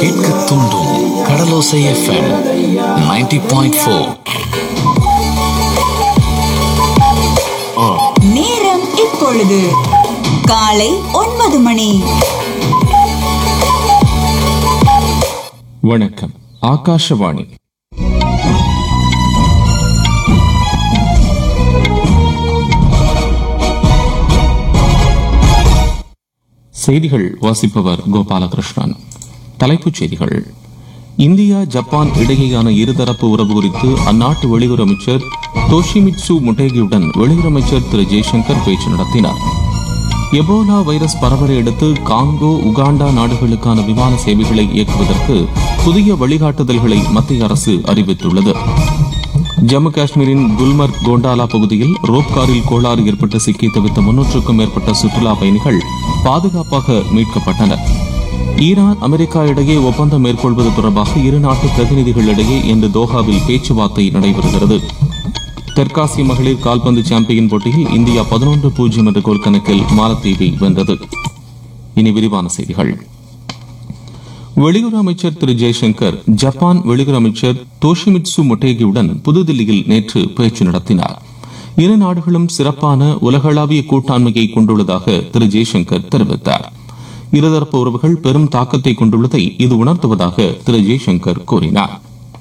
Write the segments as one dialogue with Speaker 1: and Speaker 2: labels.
Speaker 1: கேட்க தூண்டும் கடலோசை FM 90.4 point four
Speaker 2: நேரம் இப்பொழுது காலை ஒன்பது மணி
Speaker 3: வணக்கம் ஆகாஷவாணி செய்திகள் வாசிப்பவர் கோபாலகிருஷ்ணன் தலைப்புச் செய்திகள் இந்தியா ஜப்பான் இடையேயான இருதரப்பு உறவு குறித்து அந்நாட்டு வெளியுறவு அமைச்சர் தோஷிமிட்சு முட்டேகியுடன் வெளியுறவு அமைச்சர் திரு ஜெய்சங்கர் பேச்சு நடத்தினார் எபோலா வைரஸ் பரவலை அடுத்து காங்கோ உகாண்டா நாடுகளுக்கான விமான சேவைகளை இயக்குவதற்கு புதிய வழிகாட்டுதல்களை மத்திய அரசு அறிவித்துள்ளது ஜம்மு காஷ்மீரின் குல்மர்க் கோண்டாலா பகுதியில் ரோப் காரில் கோளாறு ஏற்பட்டு சிக்கி தவித்த முன்னூற்றுக்கும் மேற்பட்ட சுற்றுலா பயணிகள் பாதுகாப்பாக மீட்கப்பட்டனர் ஈரான் அமெரிக்கா இடையே ஒப்பந்தம் மேற்கொள்வது தொடர்பாக இரு நாட்டு பிரதிநிதிகளிடையே இன்று தோஹாவில் பேச்சுவார்த்தை நடைபெறுகிறது தெற்காசிய மகளிர் கால்பந்து சாம்பியன் போட்டியில் இந்தியா பதினொன்று பூஜ்ஜியம் என்ற கோல் கணக்கில் மாலத்தீவை வென்றது இனி விரிவான செய்திகள் வெளியுறவு அமைச்சர் திரு ஜெய்சங்கர் ஜப்பான் வெளியுறவு அமைச்சர் தோஷிமிட்சு மொட்டேகியுடன் புதுதில்லியில் நேற்று பேச்சு நடத்தினார் இரு நாடுகளும் சிறப்பான உலகளாவிய கூட்டாண்மையை கொண்டுள்ளதாக திரு ஜெய்சங்கர் தெரிவித்தார் இருதரப்பு உறவுகள் பெரும் தாக்கத்தை கொண்டுள்ளதை இது உணர்த்துவதாக திரு ஜெய்சங்கர் கூறினார்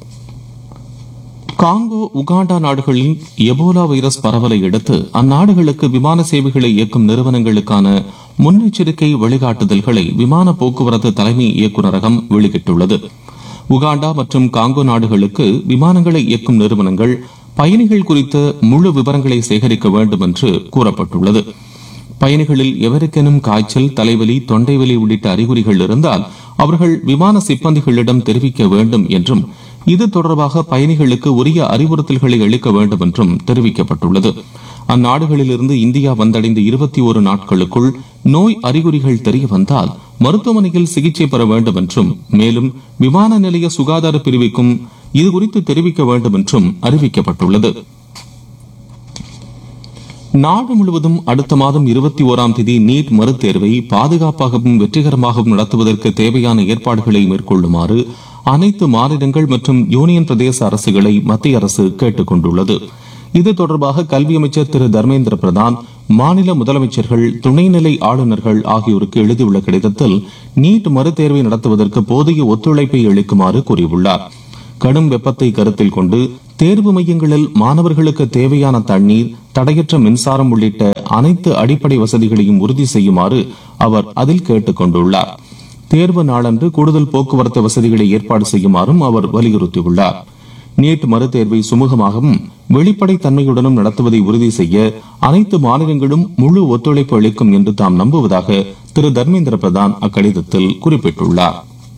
Speaker 3: காங்கோ உகாண்டா நாடுகளில் எபோலா வைரஸ் பரவலை அடுத்து அந்நாடுகளுக்கு விமான சேவைகளை இயக்கும் நிறுவனங்களுக்கான முன்னெச்சரிக்கை வழிகாட்டுதல்களை விமான போக்குவரத்து தலைமை இயக்குநரகம் வெளியிட்டுள்ளது உகாண்டா மற்றும் காங்கோ நாடுகளுக்கு விமானங்களை இயக்கும் நிறுவனங்கள் பயணிகள் குறித்த முழு விவரங்களை சேகரிக்க வேண்டும் என்று கூறப்பட்டுள்ளது பயணிகளில் எவருக்கெனும் காய்ச்சல் தலைவலி தொண்டைவலி உள்ளிட்ட அறிகுறிகள் இருந்தால் அவர்கள் விமான சிப்பந்திகளிடம் தெரிவிக்க வேண்டும் என்றும் இது தொடர்பாக பயணிகளுக்கு உரிய அறிவுறுத்தல்களை அளிக்க வேண்டும் என்றும் தெரிவிக்கப்பட்டுள்ளது அந்நாடுகளிலிருந்து இந்தியா வந்தடைந்த இருபத்தி ஒரு நாட்களுக்குள் நோய் அறிகுறிகள் தெரிய வந்தால் மருத்துவமனையில் சிகிச்சை பெற வேண்டும் என்றும் மேலும் விமான நிலைய சுகாதார பிரிவுக்கும் இதுகுறித்து தெரிவிக்க வேண்டும் என்றும் அறிவிக்கப்பட்டுள்ளது நாடு முழுவதும் அடுத்த மாதம் இருபத்தி ஓராம் தேதி நீட் மறுதேர்வை பாதுகாப்பாகவும் வெற்றிகரமாகவும் நடத்துவதற்கு தேவையான ஏற்பாடுகளை மேற்கொள்ளுமாறு அனைத்து மாநிலங்கள் மற்றும் யூனியன் பிரதேச அரசுகளை மத்திய அரசு கேட்டுக் கொண்டுள்ளது இது தொடர்பாக கல்வி அமைச்சர் திரு தர்மேந்திர பிரதான் மாநில முதலமைச்சர்கள் துணைநிலை ஆளுநர்கள் ஆகியோருக்கு எழுதியுள்ள கடிதத்தில் நீட் மறுதேர்வை நடத்துவதற்கு போதிய ஒத்துழைப்பை அளிக்குமாறு கூறியுள்ளார் கடும் வெப்பத்தை கருத்தில் கொண்டு தேர்வு மையங்களில் மாணவர்களுக்கு தேவையான தண்ணீர் தடையற்ற மின்சாரம் உள்ளிட்ட அனைத்து அடிப்படை வசதிகளையும் உறுதி செய்யுமாறு அவர் அதில் கேட்டுக் கொண்டுள்ளார் தேர்வு நாளன்று கூடுதல் போக்குவரத்து வசதிகளை ஏற்பாடு செய்யுமாறும் அவர் வலியுறுத்தியுள்ளார் நீட் மறுதேர்வை சுமூகமாகவும் வெளிப்படைத் தன்மையுடனும் நடத்துவதை உறுதி செய்ய அனைத்து மாநிலங்களும் முழு ஒத்துழைப்பு அளிக்கும் என்று தாம் நம்புவதாக திரு தர்மேந்திர பிரதான் அக்கடிதத்தில் குறிப்பிட்டுள்ளார்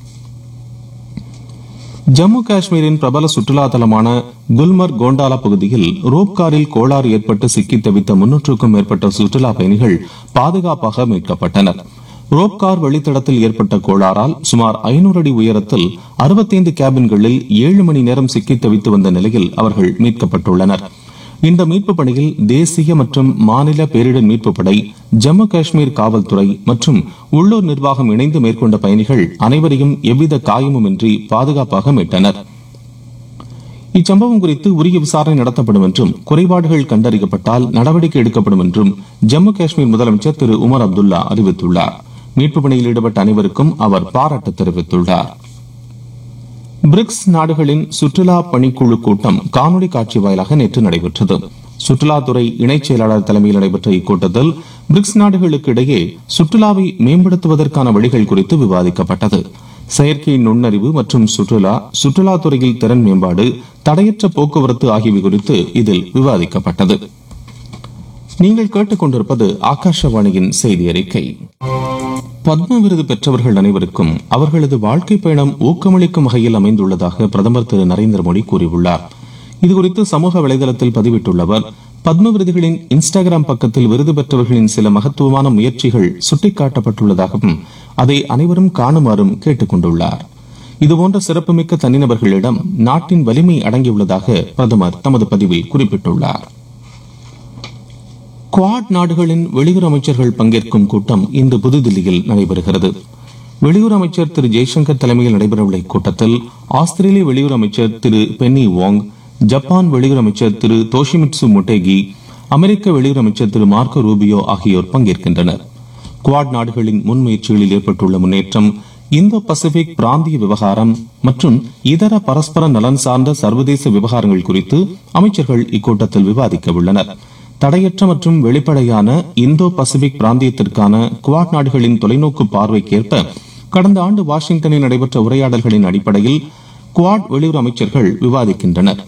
Speaker 3: ஜம்மு காஷ்மீரின் பிரபல சுற்றுலா தலமான குல்மர்க் கோண்டாலா பகுதியில் ரோப் காரில் கோளாறு ஏற்பட்டு சிக்கி தவித்த முன்னூற்றுக்கும் மேற்பட்ட சுற்றுலா பயணிகள் பாதுகாப்பாக மீட்கப்பட்டனர் ரோப் கார் வழித்தடத்தில் ஏற்பட்ட கோளாறால் சுமார் ஐநூறு அடி உயரத்தில் அறுபத்தைந்து கேபின்களில் ஏழு மணி நேரம் சிக்கி தவித்து வந்த நிலையில் அவர்கள் மீட்கப்பட்டுள்ளனர் இந்த மீட்பு பணியில் தேசிய மற்றும் மாநில பேரிடர் மீட்பு படை ஜம்மு காஷ்மீர் காவல்துறை மற்றும் உள்ளூர் நிர்வாகம் இணைந்து மேற்கொண்ட பயணிகள் அனைவரையும் எவ்வித காயமுமின்றி பாதுகாப்பாக மீட்டனர் இச்சம்பவம் குறித்து உரிய விசாரணை நடத்தப்படும் என்றும் குறைபாடுகள் கண்டறியப்பட்டால் நடவடிக்கை எடுக்கப்படும் என்றும் ஜம்மு காஷ்மீர் முதலமைச்சர் திரு உமர் அப்துல்லா அறிவித்துள்ளார் மீட்பு பணியில் ஈடுபட்ட அனைவருக்கும் அவர் பாராட்டு தெரிவித்துள்ளார் பிரிக்ஸ் நாடுகளின் சுற்றுலா பணிக்குழு கூட்டம் காணொலி காட்சி வாயிலாக நேற்று நடைபெற்றது சுற்றுலாத்துறை இணைச் செயலாளர் தலைமையில் நடைபெற்ற இக்கூட்டத்தில் பிரிக்ஸ் நாடுகளுக்கு இடையே சுற்றுலாவை மேம்படுத்துவதற்கான வழிகள் குறித்து விவாதிக்கப்பட்டது செயற்கை நுண்ணறிவு மற்றும் சுற்றுலா சுற்றுலாத்துறையில் திறன் மேம்பாடு தடையற்ற போக்குவரத்து ஆகியவை குறித்து இதில் விவாதிக்கப்பட்டது நீங்கள் கேட்டுக்கொண்டிருப்பது ஆகாஷவாணியின் செய்தி அறிக்கை பத்ம விருது பெற்றவர்கள் அனைவருக்கும் அவர்களது வாழ்க்கை பயணம் ஊக்கமளிக்கும் வகையில் அமைந்துள்ளதாக பிரதமர் திரு நரேந்திர மோடி கூறியுள்ளார் இதுகுறித்து சமூக வலைதளத்தில் பதிவிட்டுள்ள அவர் பத்ம விருதுகளின் இன்ஸ்டாகிராம் பக்கத்தில் விருது பெற்றவர்களின் சில மகத்துவமான முயற்சிகள் சுட்டிக்காட்டப்பட்டுள்ளதாகவும் அதை அனைவரும் காணுமாறும் கேட்டுக் கொண்டுள்ளார் இதுபோன்ற சிறப்புமிக்க தனிநபர்களிடம் நாட்டின் வலிமை அடங்கியுள்ளதாக பிரதமர் தமது பதிவில் குறிப்பிட்டுள்ளார் குவாட் நாடுகளின் வெளியுறவு அமைச்சர்கள் பங்கேற்கும் கூட்டம் இன்று புதுதில்லியில் நடைபெறுகிறது வெளியுறவு அமைச்சர் திரு ஜெய்சங்கர் தலைமையில் நடைபெறவுள்ள இக்கூட்டத்தில் ஆஸ்திரேலிய வெளியுறவு அமைச்சர் திரு பென்னி வாங் ஜப்பான் வெளியுறவு அமைச்சர் திரு தோஷிமிட்சு மொட்டேகி அமெரிக்க வெளியுறவு அமைச்சர் திரு மார்க்கோ ரூபியோ ஆகியோர் பங்கேற்கின்றனர் குவாட் நாடுகளின் முன்முயற்சிகளில் ஏற்பட்டுள்ள முன்னேற்றம் இந்தோ பசிபிக் பிராந்திய விவகாரம் மற்றும் இதர பரஸ்பர நலன் சார்ந்த சர்வதேச விவகாரங்கள் குறித்து அமைச்சர்கள் இக்கூட்டத்தில் விவாதிக்க உள்ளனர் தடையற்ற மற்றும் வெளிப்படையான இந்தோ பசிபிக் பிராந்தியத்திற்கான குவாட் நாடுகளின் தொலைநோக்கு பார்வைக்கேற்ப கடந்த ஆண்டு வாஷிங்டனில் நடைபெற்ற உரையாடல்களின் அடிப்படையில் குவாட் வெளியுறவு அமைச்சர்கள் விவாதிக்கின்றனர்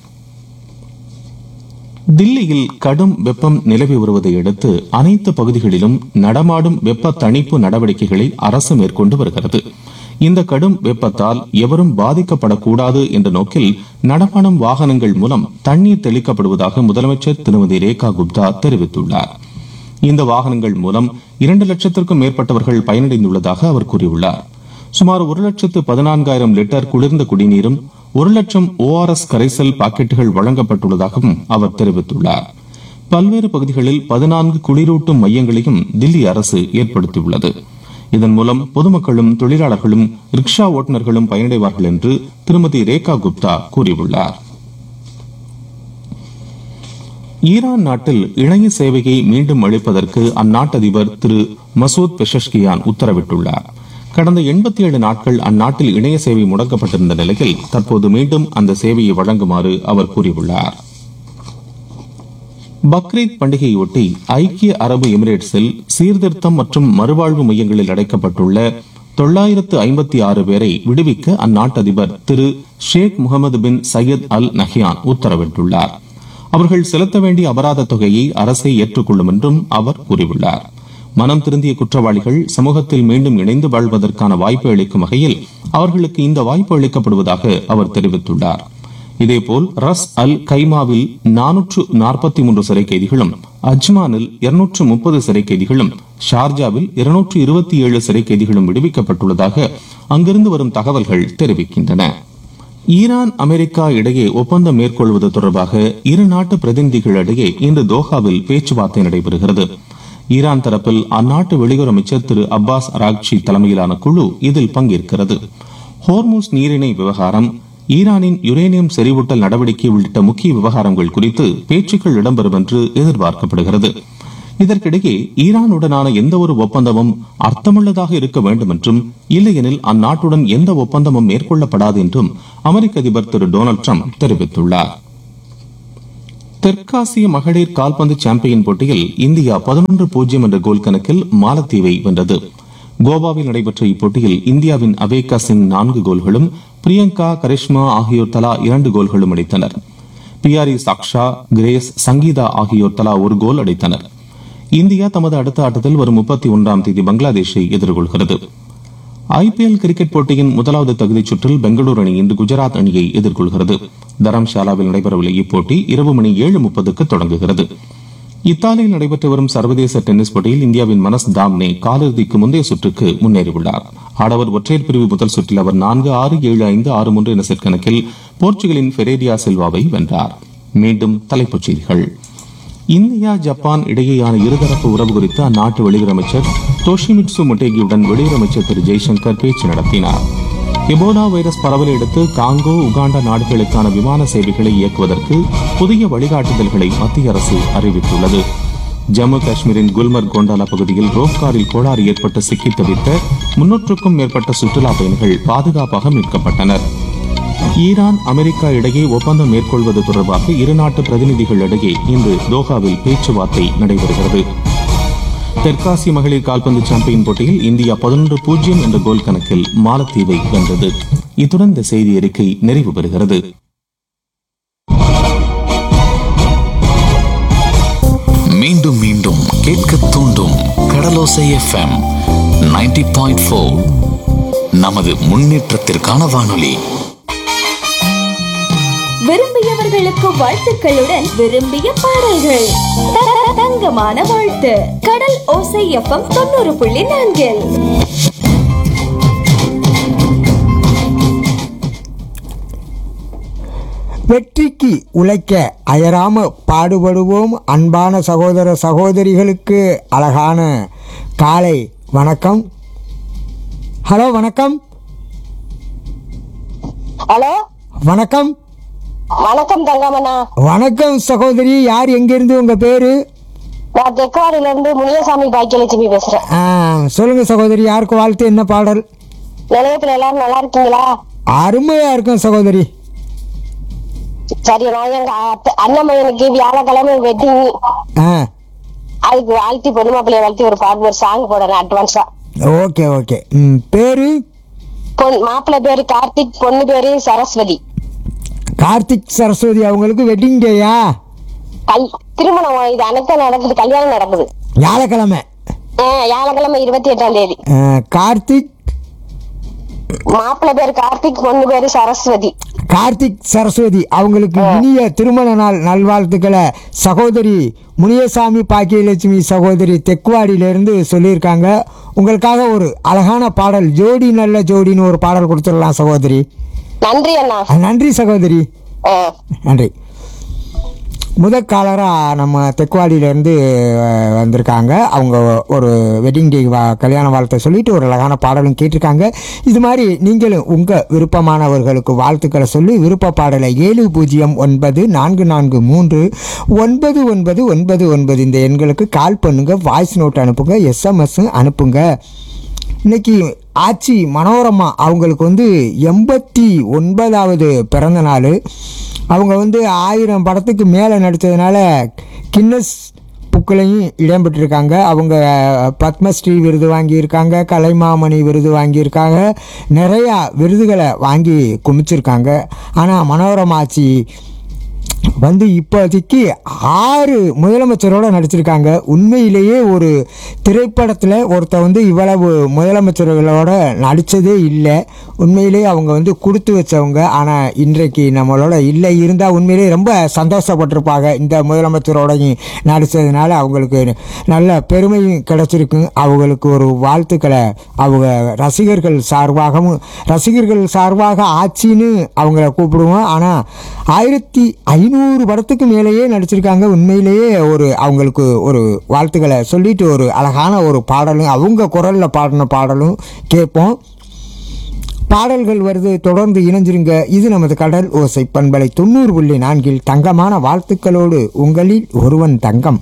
Speaker 3: தில்லியில் கடும் வெப்பம் நிலவி வருவதை அடுத்து அனைத்து பகுதிகளிலும் நடமாடும் வெப்ப தணிப்பு நடவடிக்கைகளை அரசு மேற்கொண்டு வருகிறது இந்த கடும் வெப்பத்தால் எவரும் பாதிக்கப்படக்கூடாது என்ற நோக்கில் நடமாடும் வாகனங்கள் மூலம் தண்ணீர் தெளிக்கப்படுவதாக முதலமைச்சர் திருமதி ரேகா குப்தா தெரிவித்துள்ளார் இந்த வாகனங்கள் மூலம் இரண்டு லட்சத்திற்கும் மேற்பட்டவர்கள் பயனடைந்துள்ளதாக அவர் கூறியுள்ளார் சுமார் ஒரு லட்சத்து பதினான்காயிரம் லிட்டர் குளிர்ந்த குடிநீரும் ஒரு லட்சம் ஓஆர்எஸ் கரைசல் பாக்கெட்டுகள் வழங்கப்பட்டுள்ளதாகவும் அவர் தெரிவித்துள்ளார் பல்வேறு பகுதிகளில் பதினான்கு குளிரூட்டும் மையங்களையும் தில்லி அரசு ஏற்படுத்தியுள்ளது இதன் மூலம் பொதுமக்களும் தொழிலாளர்களும் ரிக்ஷா ஓட்டுநர்களும் பயனடைவார்கள் என்று திருமதி ரேகா குப்தா கூறியுள்ளார் ஈரான் நாட்டில் இணைய சேவையை மீண்டும் அளிப்பதற்கு அந்நாட்டு அதிபர் திரு மசூத் பெஷஷ்கியான் உத்தரவிட்டுள்ளார் கடந்த எண்பத்தி ஏழு நாட்கள் அந்நாட்டில் இணைய சேவை முடக்கப்பட்டிருந்த நிலையில் தற்போது மீண்டும் அந்த சேவையை வழங்குமாறு அவர் கூறியுள்ளார் பக்ரீத் பண்டிகையொட்டி ஐக்கிய அரபு எமிரேட்ஸில் சீர்திருத்தம் மற்றும் மறுவாழ்வு மையங்களில் அடைக்கப்பட்டுள்ள தொள்ளாயிரத்து ஐம்பத்தி ஆறு பேரை விடுவிக்க அந்நாட்டு அதிபர் திரு Sheikh Mohammed bin Zayed Al Nahyan உத்தரவிட்டுள்ளார் அவர்கள் செலுத்த வேண்டிய அபராத தொகையை அரசே ஏற்றுக்கொள்ளும் என்றும் அவர் கூறியுள்ளார் மனம் திருந்திய குற்றவாளிகள் சமூகத்தில் மீண்டும் இணைந்து வாழ்வதற்கான வாய்ப்பு அளிக்கும் வகையில் அவர்களுக்கு இந்த வாய்ப்பு அளிக்கப்படுவதாக அவர் தெரிவித்துள்ளார் இதேபோல் ரஸ் அல் கைமாவில் நானூற்று நாற்பத்தி மூன்று சிறை கைதிகளும் அஜ்மானில் இருநூற்று முப்பது சிறை கைதிகளும் ஷார்ஜாவில் இருநூற்று இருபத்தி ஏழு சிறை கைதிகளும் விடுவிக்கப்பட்டுள்ளதாக அங்கிருந்து வரும் தகவல்கள் தெரிவிக்கின்றன ஈரான் அமெரிக்கா இடையே ஒப்பந்தம் மேற்கொள்வது தொடர்பாக இரு நாட்டு பிரதிநிதிகளிடையே இன்று தோஹாவில் பேச்சுவார்த்தை நடைபெறுகிறது ஈரான் தரப்பில் அந்நாட்டு வெளியுறவு அமைச்சர் திரு அப்பாஸ் அராக்சி தலைமையிலான குழு இதில் பங்கேற்கிறது ஹோர்மூஸ் நீரிணை விவகாரம் ஈரானின் யுரேனியம் செறிவூட்டல் நடவடிக்கை உள்ளிட்ட முக்கிய விவகாரங்கள் குறித்து பேச்சுக்கள் இடம்பெறும் என்று எதிர்பார்க்கப்படுகிறது இதற்கிடையே ஈரானுடனான எந்த ஒரு ஒப்பந்தமும் அர்த்தமுள்ளதாக இருக்க வேண்டும் என்றும் இல்லையெனில் அந்நாட்டுடன் எந்த ஒப்பந்தமும் மேற்கொள்ளப்படாது என்றும் அமெரிக்க அதிபர் திரு டொனால்டு ட்ரம்ப் தெரிவித்துள்ளார் தெற்காசிய மகளிர் கால்பந்து சாம்பியன் போட்டியில் இந்தியா பதினொன்று பூஜ்ஜியம் என்ற கோல் கணக்கில் மாலத்தீவை வென்றது கோவாவில் நடைபெற்ற இப்போட்டியில் இந்தியாவின் அவேகா சிங் நான்கு கோல்களும் பிரியங்கா கரிஷ்மா ஆகியோர் தலா இரண்டு கோல்களும் அடித்தனர் பியாரி சாக்ஷா கிரேஸ் சங்கீதா ஆகியோர் தலா ஒரு கோல் அடித்தனர் இந்தியா தமது அடுத்த ஆட்டத்தில் வரும் முப்பத்தி ஒன்றாம் தேதி பங்களாதேஷை எதிர்கொள்கிறது ஐபிஎல் கிரிக்கெட் போட்டியின் முதலாவது தகுதிச் சுற்றில் பெங்களூரு அணி இன்று குஜராத் அணியை எதிர்கொள்கிறது தரம்ஷாலாவில் நடைபெறவுள்ள இப்போட்டி இரவு மணி ஏழு முப்பதுக்கு தொடங்குகிறது இத்தாலியில் நடைபெற்று வரும் சர்வதேச டென்னிஸ் போட்டியில் இந்தியாவின் மனஸ் தாம்னே காலிறுதிக்கு முந்தைய சுற்றுக்கு முன்னேறியுள்ளார் ஆடவர் ஒற்றையர் பிரிவு முதல் சுற்றில் அவர் நான்கு ஆறு ஏழு ஐந்து ஆறு மூன்று என செட் கணக்கில் போர்ச்சுகலின் ஃபெரேரியா சில்வாவை வென்றார் மீண்டும் தலைப்புச் செய்திகள் இந்தியா ஜப்பான் இடையேயான இருதரப்பு உறவு குறித்து அந்நாட்டு வெளியுறவு அமைச்சர் தோஷிமிட்சு மொட்டேகியுடன் வெளியுறவு அமைச்சர் திரு ஜெய்சங்கர் பேச்சு நடத்தினார் எபோலா வைரஸ் பரவலை அடுத்து காங்கோ உகாண்டா நாடுகளுக்கான விமான சேவைகளை இயக்குவதற்கு புதிய வழிகாட்டுதல்களை மத்திய அரசு அறிவித்துள்ளது ஜம்மு காஷ்மீரின் குல்மர்க் கோண்டாலா பகுதியில் ரோப் காரில் கோளாறு ஏற்பட்டு சிக்கி தவித்த முன்னூற்றுக்கும் மேற்பட்ட சுற்றுலா பயணிகள் பாதுகாப்பாக மீட்கப்பட்டனர் ஈரான் அமெரிக்கா இடையே ஒப்பந்தம் மேற்கொள்வது தொடர்பாக இரு நாட்டு பிரதிநிதிகளிடையே இன்று தோஹாவில் பேச்சுவார்த்தை நடைபெறுகிறது தெற்காசிய மகளிர் கால்பந்து சாம்பியன் போட்டியில் இந்தியா பதினொன்று பூஜ்ஜியம் என்ற கோல் கணக்கில் மாலத்தீவை வென்றது இத்துடன் இந்த செய்தி அறிக்கை நிறைவு பெறுகிறது
Speaker 1: மீண்டும் மீண்டும் கேட்க தூண்டும் கடலோசை எஃப்எம் 90.4 பாயிண்ட் நமது முன்னேற்றத்திற்கான வானொலி
Speaker 4: விரும்பியவர்களுக்கு வாழ்த்துக்களுடன் விரும்பிய பாடல்கள் த- த- தங்கமான வாழ்த்து கடல் ஓசை எஃப்எம் தொண்ணூறு புள்ளி நான்கில்
Speaker 5: வெற்றிக்கு உழைக்க அயராம பாடுபடுவோம் அன்பான சகோதர சகோதரிகளுக்கு அழகான காலை வணக்கம் ஹலோ வணக்கம்
Speaker 6: ஹலோ
Speaker 5: வணக்கம்
Speaker 6: வணக்கம் தங்கமண்ணா
Speaker 5: வணக்கம் சகோதரி யார் எங்கிருந்து உங்க பேரு
Speaker 6: நான் தெற்காடியில இருந்து முனியசாமி பாக்கியலட்சுமி பேசுறேன்
Speaker 5: ஆ, சொல்லுங்க சகோதரி யாருக்கு வாழ்த்து என்ன பாடல்
Speaker 6: நிலையத்துல எல்லாரும் நல்லா இருக்கீங்களா
Speaker 5: அருமையா இருக்கும் சகோதரி
Speaker 6: சரி நான் எங்க அத்த- அண்ணன் பையனுக்கு வியாழக்கிழமை வெட்டிங்
Speaker 5: ஆ
Speaker 6: அதுக்கு வாழ்த்தி பொண்ணு மாப்பிள்ளைய வாழ்த்தி ஒரு பாட்டு ஒரு சாங் போடணும் அட்வான்ஸா
Speaker 5: ஓகே ஓகே ம் பேரு
Speaker 6: பொன் மாப்பிள்ளை பேரு கார்த்திக் பொண்ணு பேரு சரஸ்வதி
Speaker 5: கார்த்திக் சரஸ்வதி அவங்களுக்கு வெட்டிங் டேயா
Speaker 6: கல் திருமணம் இது அனைத்தும் நடக்குது கல்யாணம் நடக்குது
Speaker 5: வியாழக்கிழமை
Speaker 6: ஆ, வியாழக்கிழமை இருபத்தி எட்டாம் தேதி
Speaker 5: ஆ, கார்த்திக்
Speaker 6: மாப்பிள்ளை பேரு கார்த்திக் பொண்ணு பேரு சரஸ்வதி
Speaker 5: கார்த்திக் சரஸ்வதி அவங்களுக்கு இனிய திருமண நாள் நல்வாழ்த்துக்களை சகோதரி முனியசாமி பாக்கியலட்சுமி சகோதரி தெக்குவாடியிலிருந்து சொல்லியிருக்காங்க உங்களுக்காக ஒரு அழகான பாடல் ஜோடி நல்ல ஜோடின்னு ஒரு பாடல் கொடுத்துடலாம் சகோதரி
Speaker 6: நன்றி அண்ணா
Speaker 5: நன்றி சகோதரி
Speaker 6: ஆ.
Speaker 5: நன்றி முதல் காலராக நம்ம தெக்குவாடியிலேருந்து வந்திருக்காங்க அவங்க ஒரு வெட்டிங் டே வா கல்யாண வாழ்த்தை சொல்லிட்டு ஒரு அழகான பாடலும் கேட்டிருக்காங்க இது மாதிரி நீங்களும் உங்கள் விருப்பமானவர்களுக்கு வாழ்த்துக்களை சொல்லி விருப்ப பாடலை ஏழு பூஜ்ஜியம் ஒன்பது நான்கு நான்கு மூன்று ஒன்பது ஒன்பது ஒன்பது ஒன்பது இந்த எண்களுக்கு கால் பண்ணுங்க வாய்ஸ் நோட் அனுப்புங்க எஸ்எம்எஸ் அனுப்புங்க இன்னைக்கு ஆச்சி மனோரமா அவங்களுக்கு வந்து எண்பத்தி ஒன்பதாவது பிறந்த நாள் அவங்க வந்து ஆயிரம் படத்துக்கு மேலே நடித்ததுனால கின்னஸ் புக்கிலையும் இடம்பெற்றிருக்காங்க அவங்க பத்மஸ்ரீ விருது வாங்கியிருக்காங்க கலைமாமணி விருது வாங்கியிருக்காங்க நிறையா விருதுகளை வாங்கி குமிச்சிருக்காங்க ஆனால் மனோரமா ஆச்சி வந்து இப்போதைக்கு ஆறு முதலமைச்சரோட நடிச்சிருக்காங்க உண்மையிலேயே ஒரு திரைப்படத்தில் ஒருத்த வந்து இவ்வளவு முதலமைச்சர்களோட நடித்ததே இல்லை உண்மையிலேயே அவங்க வந்து கொடுத்து வச்சவங்க ஆனால் இன்றைக்கு நம்மளோட இல்லை இருந்தால் உண்மையிலேயே ரொம்ப சந்தோஷப்பட்டிருப்பாங்க இந்த முதலமைச்சரோடையும் நடித்ததுனால அவங்களுக்கு நல்ல பெருமையும் கிடைச்சிருக்கு அவங்களுக்கு ஒரு வாழ்த்துக்களை அவங்க ரசிகர்கள் சார்பாகவும் ரசிகர்கள் சார்பாக ஆட்சின்னு அவங்கள கூப்பிடுவோம் ஆனால் ஆயிரத்தி ஐநூறு படத்துக்கு மேலேயே நடிச்சிருக்காங்க உண்மையிலேயே ஒரு அவங்களுக்கு ஒரு வாழ்த்துக்களை சொல்லிட்டு ஒரு அழகான ஒரு பாடலும் அவங்க குரலில் பாடின பாடலும் கேட்போம் பாடல்கள் வருது தொடர்ந்து இணைஞ்சிருங்க இது நமது கடல் ஓசை பண்பலை தொண்ணூறு புள்ளி நான்கில் தங்கமான வாழ்த்துக்களோடு உங்களில் ஒருவன் தங்கம்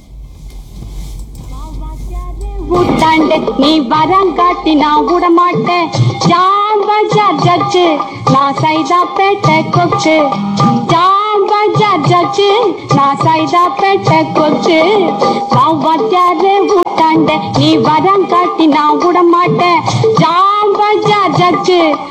Speaker 7: ஊட்டாண்டு நீ வரங்காட்டி நான் விடமாட்டேன் ஜாம் பஜார் ஜட்ஜு நான் சைதா பேட்டை கொச்சு ஜாம் பஜார் ஜட்ஜு நான் சைதா பேட்டை கொச்சு வாத்தியாரு ஊட்டாண்டு நீ வரங்காட்டி நான் விடமாட்டேன் ஜாம் பஜார் ஜட்ஜு